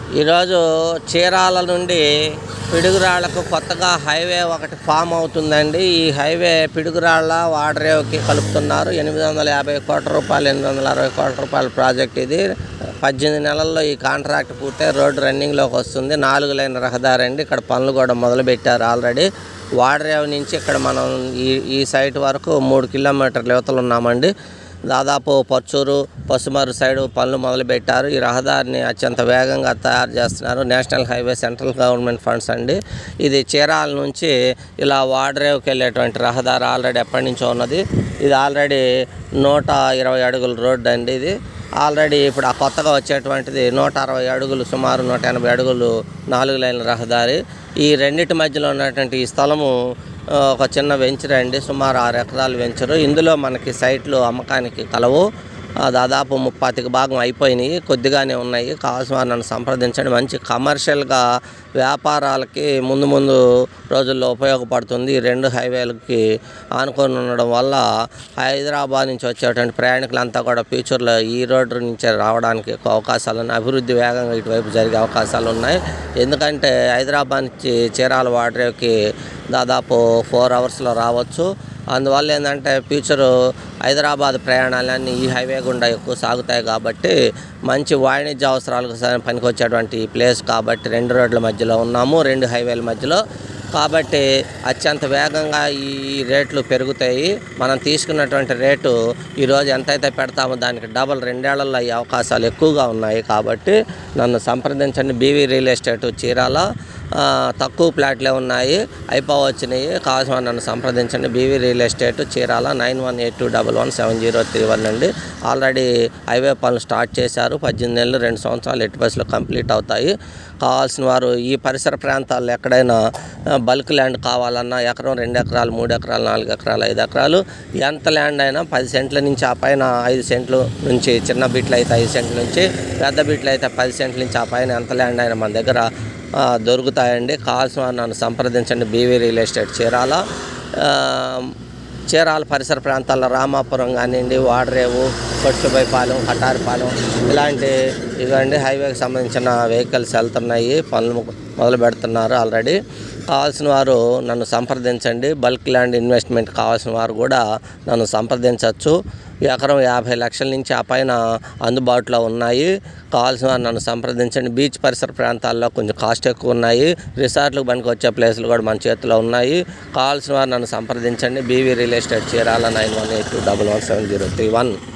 ఈరోజు చీరాల నుండి పిడుగురాళ్లకు కొత్తగా హైవే ఒకటి ఫామ్ అవుతుందండి ఈ హైవే పిడుగురాళ్ళ వాడరేవుకి కలుపుతున్నారు ఎనిమిది వందల యాభై కోట్ల రూపాయలు ఎనిమిది వందల అరవై కోట్ల రూపాయల ప్రాజెక్ట్ ఇది పద్దెనిమిది నెలల్లో ఈ కాంట్రాక్ట్ పూర్తయి రోడ్డు రన్నింగ్లోకి వస్తుంది నాలుగు లైన్ రహదారి అండి ఇక్కడ పనులు కూడా మొదలుపెట్టారు ఆల్రెడీ వాడరేవు నుంచి ఇక్కడ మనం ఈ ఈ సైట్ వరకు మూడు కిలోమీటర్ల యువతలు ఉన్నామండి దాదాపు పచ్చూరు పసుమరు సైడు పనులు మొదలుపెట్టారు ఈ రహదారిని అత్యంత వేగంగా తయారు చేస్తున్నారు national highway central government funds అండి ఇది చీరాల నుంచి ఇలా వాడరేవుకి వెళ్ళేటువంటి రహదారి ఆల్రెడీ ఎప్పటి నుంచో ఉన్నది ఇది ఆల్రెడీ నూట ఇరవై అడుగుల రోడ్డు అండి ఇది ఆల్రెడీ ఇప్పుడు ఆ కొత్తగా వచ్చేటువంటిది నూట అరవై అడుగులు సుమారు నూట ఎనభై అడుగులు నాలుగు లైన్ల రహదారి ఈ రెండింటి మధ్యలో ఉన్నటువంటి ఈ స్థలము ఆ, ఒక చిన్న వెంచర్ అండి సుమారు ఆరు ఎకరాల వెంచరు ఇందులో మనకి సైట్లు అమ్మకానికి కలవు ఆ, దాదాపు ముప్పాతికి భాగం అయిపోయినాయి కొద్దిగానే ఉన్నాయి కావాల్సిన వారు నన్ను సంప్రదించండి మంచి కమర్షియల్గా వ్యాపారాలకి ముందు ముందు రోజుల్లో ఉపయోగపడుతుంది ఈ రెండు హైవేలకి ఆనుకొని ఉండడం వల్ల హైదరాబాద్ నుంచి వచ్చేటువంటి ప్రయాణికులంతా కూడా ఫ్యూచర్లో ఈ రోడ్డు నుంచి రావడానికి ఎక్కువ అవకాశాలు ఉన్నాయి అభివృద్ధి వేగంగా ఇటువైపు జరిగే అవకాశాలు ఉన్నాయి ఎందుకంటే హైదరాబాద్ నుంచి చీరాల వాడరేవుకి దాదాపు ఫోర్ అవర్స్లో రావచ్చు అందువల్ల ఏంటంటే ఫ్యూచరు హైదరాబాద్ ప్రయాణాలన్నీ ఈ హైవే గుండా ఎక్కువ సాగుతాయి కాబట్టి మంచి వాణిజ్య అవసరాలకు స- పనికొచ్చేటువంటి ప్లేస్ కాబట్టి రెండు రోడ్ల మధ్యలో ఉన్నాము రెండు హైవేల మధ్యలో కాబట్టి అత్యంత వేగంగా ఈ రేట్లు పెరుగుతాయి మనం తీసుకున్నటువంటి రేటు ఈరోజు ఎంతైతే పెడతామో దానికి డబల్ రెండేళ్లలో అయ్యే అవకాశాలు ఎక్కువగా ఉన్నాయి కాబట్టి నన్ను సంప్రదించండి బీవీ రియల్ ఎస్టేట్ చీరాల ఆ, తక్కువ ప్లాట్లే ఉన్నాయి అయిపోవచ్చినాయి కావాల్సిన నన్ను సంప్రదించండి BV real estate Chirala nine one eight two double one seven zero three one అండి ఆల్రెడీ హైవే పనులు స్టార్ట్ చేశారు పద్దెనిమిది నెలలు రెండు సంవత్సరాలు ఎట్టి బస్సులో కంప్లీట్ అవుతాయి కావాల్సిన వారు ఈ పరిసర ప్రాంతాల్లో ఎక్కడైనా ఆ, బల్క్ ల్యాండ్ కావాలన్నా ఎకరం రెండు ఎకరాలు మూడు ఎకరాలు నాలుగు ఎకరాలు ఐదు ఎకరాలు ఎంత ల్యాండ్ అయినా పది సెంట్ల నుంచి ఆ పైన ఐదు సెంట్లు నుంచి చిన్న బిట్లు అయితే ఐదు సెంట్ల నుంచి పెద్ద బిట్లు అయితే పది సెంట్ల నుంచి ఆ పైన ఎంత ల్యాండ్ అయినా మన దగ్గర ఆ, దొరుకుతాయండి కావాల్సిన వారు నన్ను సంప్రదించండి బీవీ రియల్ ఎస్టేట్ చీరాల ఆ, చీరాల పరిసర ప్రాంతాల్లో రామాపురం కానివ్వండి వాడరేవు కొట్టుబైపాలెం కటారిపాలెం ఇలాంటి ఇవండి హైవేకి సంబంధించిన వెహికల్స్ వెళ్తున్నాయి పనులు మొదలు పెడుతున్నారు ఆల్రెడీ కావాల్సిన వారు నన్ను సంప్రదించండి బల్క్ ల్యాండ్ ఇన్వెస్ట్మెంట్ కావాల్సిన వారు కూడా నన్ను సంప్రదించవచ్చు ఎకరం యాభై లక్షల నుంచి ఆ పైన అందుబాటులో ఉన్నాయి కావాల్సిన వారు నన్ను సంప్రదించండి బీచ్ పరిసర ప్రాంతాల్లో కొంచెం కాస్ట్ ఎక్కువ ఉన్నాయి రిసార్ట్లకు పనికి వచ్చే ప్లేసులు కూడా మన చేతిలో ఉన్నాయి కావాల్సిన వారు నన్ను సంప్రదించండి BV real estate Chirala nine one eight two double one seven zero three one